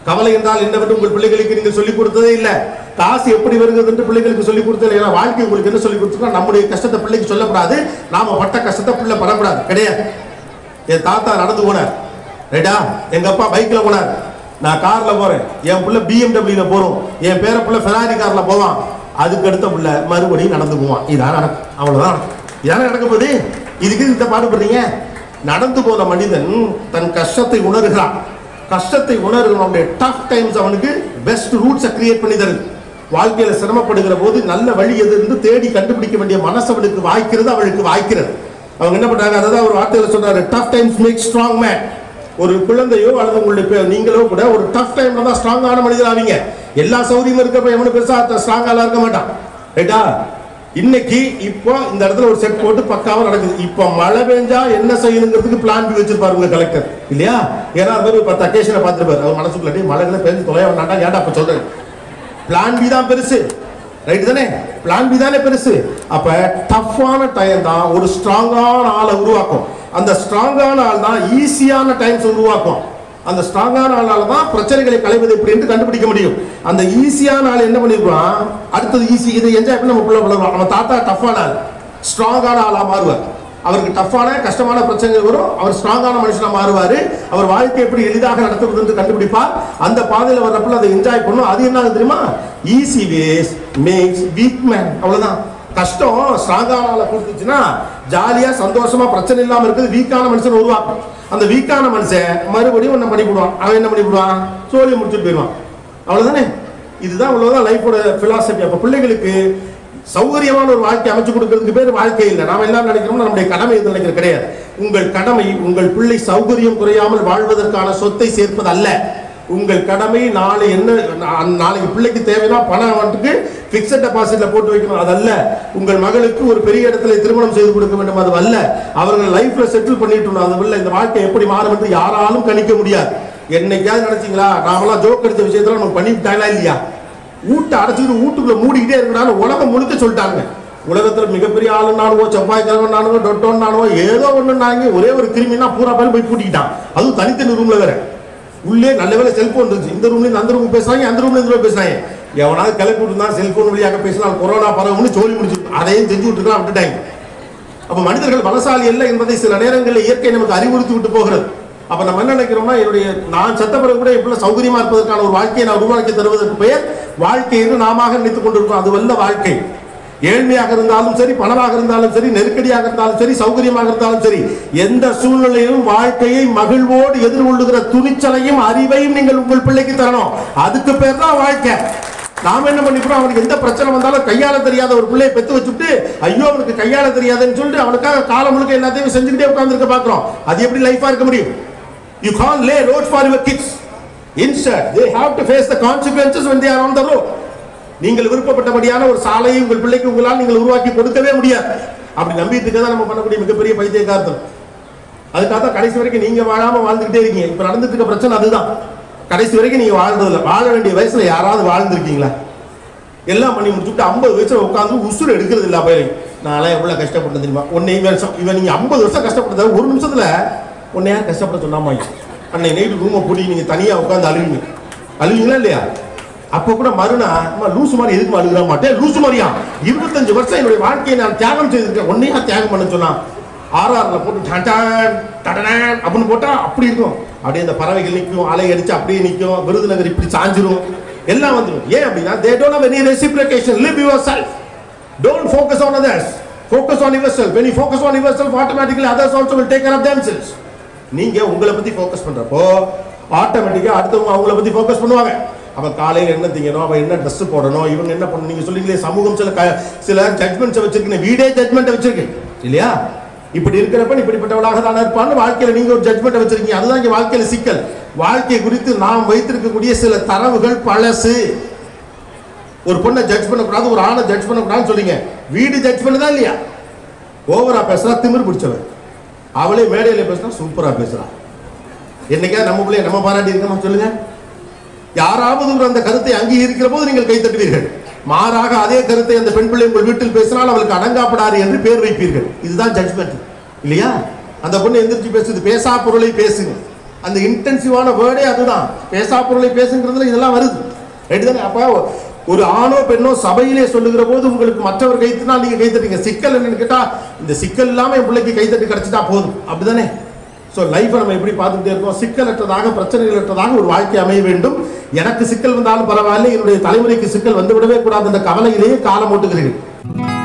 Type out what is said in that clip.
கவலை என்றால் என்னவென்று உங்கள் பிள்ளைகளுக்கு நீங்கள் சொல்லிக் கொடுத்ததே இல்ல காசு எப்படி வருகிறது என்று பிள்ளைகளுக்கு சொல்லிக் கொடுத்தது இல்லை. ஏன்னா வாழ்க்கை உங்களுக்கு என்ன சொல்லிக் கொடுத்துருக்கோம் நம்முடைய கஷ்டத்தை பிள்ளைக்கு சொல்லக்கூடாது நாம பட்ட கஷ்டத்தை பிள்ளை படக்கூடாது கிடையாது என் தாத்தா நடந்து போனார் ரைட்டா எங்க அப்பா பைக்ல போனார் நான் கார்ல போறேன் என் புள்ள பிஎம்டபிள்யூல போறோம் என் பேர புள்ள ஃபெராரி கார்ல போவான் அதுக்கு அடுத்த புள்ள மறுபடியும் நடந்து போவான் இதான் நடக்கும் அவ்வளவுதான் இதான நடக்க போகுது இதுக்கு இந்த பாடுபடுறீங்க நடந்து போன மனிதன் தன் கஷ்டத்தை உணர்கிறான் கஷ்டத்தை உணர்கிறவனுடைய டஃப் டைம்ஸ் அவனுக்கு பெஸ்ட் ரூட்ஸை கிரியேட் பண்ணி தருது வாழ்க்கையில சிரமப்படுகிற போது நல்ல வழி எது இருந்து தேடி கண்டுபிடிக்க வேண்டிய மனசு அவனுக்கு வாய்க்கிறது அவளுக்கு வாய்க்கிறது அவங்க என்ன பண்றாங்க அதான் ஒரு வார்த்தையில சொல்றாரு tough times make strong man ஒரு குழந்தையோ அல்லது உங்களுடைய பே- நீங்களோ கூட ஒரு டஃப் டைம்ல தான் ஸ்ட்ராங்கான மனிதர் ஆவீங்க எல்லா சௌகரியமும் இருக்கப்ப எவனும் பெருசா ஸ்ட்ராங்காலாம் இருக்க மாட்டான் ரைட்டா இன்னைக்கு இப்போ இந்த இடத்துல ஒரு செட் போட்டு பக்காவா நடக்குது இப்போ மழை பெஞ்சா என்ன செய்யணுங்கிறதுக்கு பிளான் பி வச்சிருப்பாரு உங்க கலெக்டர் இல்லையா ஏன்னா அது மாதிரி ஒரு பத்து அக்கேஷனை பார்த்துருப்பாரு அவர் மனசுக்குள்ள "டேய், மழை பெஞ்சு தொலைய வேண்டாம் ஏன்டா அப்ப சொல்றேன் பிளான் பி தான் பெருசு ரைட் தானே பிளான் பி தானே பெருசு அப்ப டஃப்பான டைம் தான் ஒரு ஸ்ட்ராங்கான ஆளை உருவாக்கும் அந்த ஸ்ட்ராங்கான ஆள் தான் ஈஸியான டைம்ஸ் உருவாக்கும் அந்த ஸ்ட்ராங்கான ஆளால தான் பிரச்சனைகளை களைவது எப்படி என்று கண்டுபிடிக்க முடியும் அந்த ஈஸியான ஆள் என்ன பண்ணிருப்பான் அடுத்தது ஈஸி இதை என்ஜாய் பண்ணி நம்ம பிள்ளை வளருவான் அவன் தாத்தா டஃப்பான ஆள் ஸ்ட்ராங்கான ஆளா மாறுவார் அவருக்கு டஃப்பான கஷ்டமான பிரச்சனைகள் வரும் அவர் ஸ்ட்ராங்கான மனுஷனா மாறுவாரு அவர் வாழ்க்கை எப்படி எளிதாக நடத்துவது என்று கண்டுபிடிப்பார் அந்த பாதையில் வர்றப்பல அதை என்ஜாய் பண்ணும் அது என்ன ஆகுது தெரியுமா easy ways makes weak man அவ்வளவுதான் கஷ்டம் ஸ்ட்ராங்கான ஆளை கொடுத்துச்சுன்னா ஜாலியா சந்தோஷமா பிரச்சனை இல்லாம இருக்குது வீக்கான மனுஷன் உருவாக்கும் அந்த வீக்கான மனுஷன் மறுபடியும் ஒன்ன பண்ணி விடுவான் அவன் என்ன பண்ணி விடுவான் சோழியை முடிச்சுட்டு போயிடுவான் அவ்வளவுதானே இதுதான் அவ்வளவுதான் லைஃபோட பிலாசபி அப்ப பிள்ளைகளுக்கு சௌகரியமான ஒரு வாழ்க்கை அமைச்சு கொடுக்கிறதுக்கு பேர் வாழ்க்கை இல்லை நாம எல்லாரும் நினைக்கிறோம் நம்முடைய கடமை இது நினைக்கிறது கிடையாது உங்கள் கடமை உங்கள் பிள்ளை சௌகரியம் குறையாமல் வாழ்வதற்கான சொத்தை சேர்ப்பது அல்ல உங்கள் கடமை நாளை என்ன நா- நாளைக்கு பிள்ளைக்கு தேவைன்னா பணம் வந்துட்டு பிக்சட் டெபாசிட்ல போட்டு வைக்கணும் அதல்ல உங்கள் மகளுக்கு ஒரு பெரிய இடத்துல திருமணம் செய்து கொடுக்க வேண்டும் அது அல்ல அவர்கள் லைஃப்ல செட்டில் பண்ணிட்டு அது இல்ல இந்த வாழ்க்கை எப்படி மாறும் என்று யாராலும் கணிக்க முடியாது என்னைக்காவது நினைச்சீங்களா நாமெல்லாம் ஜோக் அடிச்ச விஷயத்துல நம்ம பண்ணிவிட்டாங்களா இல்லையா வீட்டை அடைச்சிட்டு வீட்டுக்குள்ள மூடிக்கிட்டே இருக்கணும் உலகம் முழுக்க சொல்லிட்டாங்க உலகத்துல மிகப்பெரிய ஆளுனானுவோ செவ்வாய் கிழவனானுவோ டொட்டோன்னானுவோ ஏதோ ஒண்ணுனாங்க ஒரே ஒரு கிருமினா பூரா பேரும் போய் பூட்டிக்கிட்டான் அதுவும் தனித்தனி ரூம்ல வேற உள்ளே நல்ல வேலை செல்போன் இருந்துச்சு இந்த ரூம்ல இருந்து அந்த ரூமுக்கு பேசுறாங்க அந்த ரூம்ல இருந்து பேசுறாங்க எவனாவது கிளப்பி விட்டுருந்தா செல்போன் வழியாக பேசினால் கொரோனா பரவும்னு சொல்லி முடிச்சு அதையும் செஞ்சு விட்டுருக்கலாம் விட்டுட்டாங்க அப்ப மனிதர்கள் பலசாலி அல்ல என்பதை சில நேரங்களில் இயற்கை நமக்கு அறிவுறுத்தி விட்டு போகிறது அப்ப நம்ம என்ன நினைக்கிறோம்னா என்னுடைய நான் செத்த பிறகு கூட எப்படி சௌகரியமா இருப்பதற்கான ஒரு வாழ்க்கையை நான் உருவாக்கி தருவதற்கு பெயர் வாழ்க்கை என்று நாம நினைத்துக் கொண்டிருக்கோம் அது வல்ல வாழ்க்கை ஏழ்மையாக இருந்தாலும் சரி பணமாக இருந்தாலும் சரி நெருக்கடியாக இருந்தாலும் சரி சௌகரியமாக இருந்தாலும் சரி எந்த சூழ்நிலையிலும் வாழ்க்கையை மகிழ்வோடு எதிர்கொள்ளுகிற துணிச்சலையும் அறிவையும் நீங்கள் உங்கள் பிள்ளைக்கு தரணும் அதுக்கு பேர் தான் வாழ்க்கை நாம என்ன பண்ணிக்கிறோம் அவனுக்கு எந்த பிரச்சனை வந்தாலும் கையாள தெரியாத ஒரு பிள்ளையை பெத்து வச்சுட்டு ஐயோ அவனுக்கு கையாள தெரியாதுன்னு சொல்லிட்டு அவனுக்காக காலம் முழுக்க எல்லாத்தையும் செஞ்சுக்கிட்டே உட்கார்ந்துருக்க பாக்குறோம் அது எப்படி லைஃபா இருக்க முடியும் you can lay road for your kids instead they have to face the consequences when they are on the road நீங்கள் விருப்பப்பட்டபடியான ஒரு சாலையை உங்கள் பிள்ளைக்கு உங்களால் நீங்கள் உருவாக்கி கொடுக்கவே முடியாது அப்படி நம்பிட்டு இருக்கதான் நம்ம பண்ணக்கூடிய மிகப்பெரிய பைத்தியக்காரத்தம் அதுக்காக தான் கடைசி வரைக்கும் நீங்க வாழாம வாழ்ந்துகிட்டே இருக்கீங்க இப்ப நடந்துட்டு இருக்க பிரச்சனை அதுதான் கடைசி வரைக்கும் நீங்க வாழ்றது இல்ல வாழ வேண்டிய வயசுல யாராவது வாழ்ந்திருக்கீங்களா எல்லாம் பண்ணி முடிச்சுட்டு ஐம்பது வயசுல உட்காந்து உசுறு எடுக்கிறது இல்ல பயிரை நான்லாம் எவ்வளவு கஷ்டப்பட்டேன் தெரியுமா உன்னை வருஷம் இவன் நீங்க ஐம்பது வருஷம் கஷ்டப்பட்டத ஒரு நிமிஷத்துல உன்னை யார் கஷ்டப்பட சொன்னாமா அன்னை நைட்டு ரூமை பூட்டி நீங்க தனியா உட்காந்து அழுவீங்க அழுவீங்களா இல்லையா அப்ப கூட மறுநா அம்மா லூசு மாதிரி எதுக்கு அழுகிற மாட்டேன் லூசு மாதிரியா இருபத்தஞ்சு வருஷம் என்னுடைய வாழ்க்கையை நான் தியாகம் செய்திருக்கேன் உன்னையா தியாகம் பண்ண சொன்னான் ஆர்ஆர்ல போட்டு டடான் டடடான் அப்படின்னு போட்டா அப்படி இருக்கும் அப்படியே அந்த பறவைகள் நிற்கும் அலை அடிச்சு அப்படியே நிற்கும் விருதுநகர் இப்படி சாஞ்சிரும் எல்லாம் வந்துடும் ஏன் அப்படின்னா they don't have any reciprocation live yourself don't focus on others focus on yourself when you focus on yourself automatically others also will take care of themselves நீங்க உங்களை பத்தி ஃபோக்கஸ் பண்றப்போ ஆட்டோமேட்டிக்கா அடுத்தவங்க அவங்கள பத்தி ஃபோக்கஸ் பண்ணுவாங்க அவன் காலையில என்ன திங்கணும் அவன் என்ன ட்ரெஸ் போடணும் இவங்க என்ன பண்ணணும் நீங்க சொல்லிங்களே சமூகம் சில க- சில ஜட்மெண்ட்ஸ் வச்சிருக்கு வீடே ஜட்மெண்ட் வச்சிருக்கு இல்லையா இப்படி இருக்கிறப்ப இப்படிப்பட்டவளாக தான் இருப்பான்னு வாழ்க்கையில நீங்க ஒரு ஜட்மெண்ட் வச்சிருக்கீங்க அதுதான் இங்க வாழ்க்கையில சிக்கல் வாழ்க்கை குறித்து நாம் வைத்திருக்கக்கூடிய சில தரவுகள் பழசு ஒரு பொண்ணை ஜட்ஜ் பண்ணக்கூடாது ஒரு ஆணை ஜட்ஜ் பண்ணக்கூடாதுன்னு சொல்றீங்க வீடு ஜட்ஜ் பண்ணுதா இல்லையா ஓவரா பேசுறா திமிர் பிடிச்சவன் அவளே மேடையில பேசுனா சூப்பரா பேசுறா என்னைக்கா நம்ம பிள்ளைய நம்ம பாராட்டி இருக்கோமா சொல்லுங்க யாராவது ஒரு அந்த கருத்தை அங்கீகரிக்கிற போது நீங்கள் கை தட்டுவீர்கள் மாறாக அதே கருத்தை அந்த பெண் பிள்ளை உங்கள் வீட்டில் பேசினால் அவளுக்கு அடங்காப்படாது என்று பேர் வைப்பீர்கள் இதுதான் ஜட்ஜ்மெண்ட் இல்லையா அந்த பொண்ணு எந்திரிச்சு பேசுது பேசா பொருளை பேசுங்க அந்த இன்டென்சிவான வேர்டே அதுதான் பேசா பொருளை பேசுங்கிறதுல இதெல்லாம் வருது ரைட்டு தானே அப்போ ஒரு ஆணோ பெண்ணோ சபையிலே சொல்லுகிற போது உங்களுக்கு மற்றவர் கைத்துனா நீங்க கைத்தட்டீங்க சிக்கல் என்னன்னு கேட்டா இந்த சிக்கல் இல்லாம என் பிள்ளைக்கு கைத்தட்டு கிடைச்சிட்டா போதும் அப்படிதானே ஸோ லைஃப்பை நம்ம எப்படி பார்த்துக்கிட்டே இருக்கோம் சிக்கலற்றதாக பிரச்சனைகளற்றதாக ஒரு வாழ்க்கை அமைய வேண்டும் எனக்கு சிக்கல் வந்தாலும் பரவாயில்லை என்னுடைய தலைமுறைக்கு சிக்கல் வந்து விடவே கூடாது என்ற கவலையிலேயே காலம் ஓட்டுகிறீர்கள்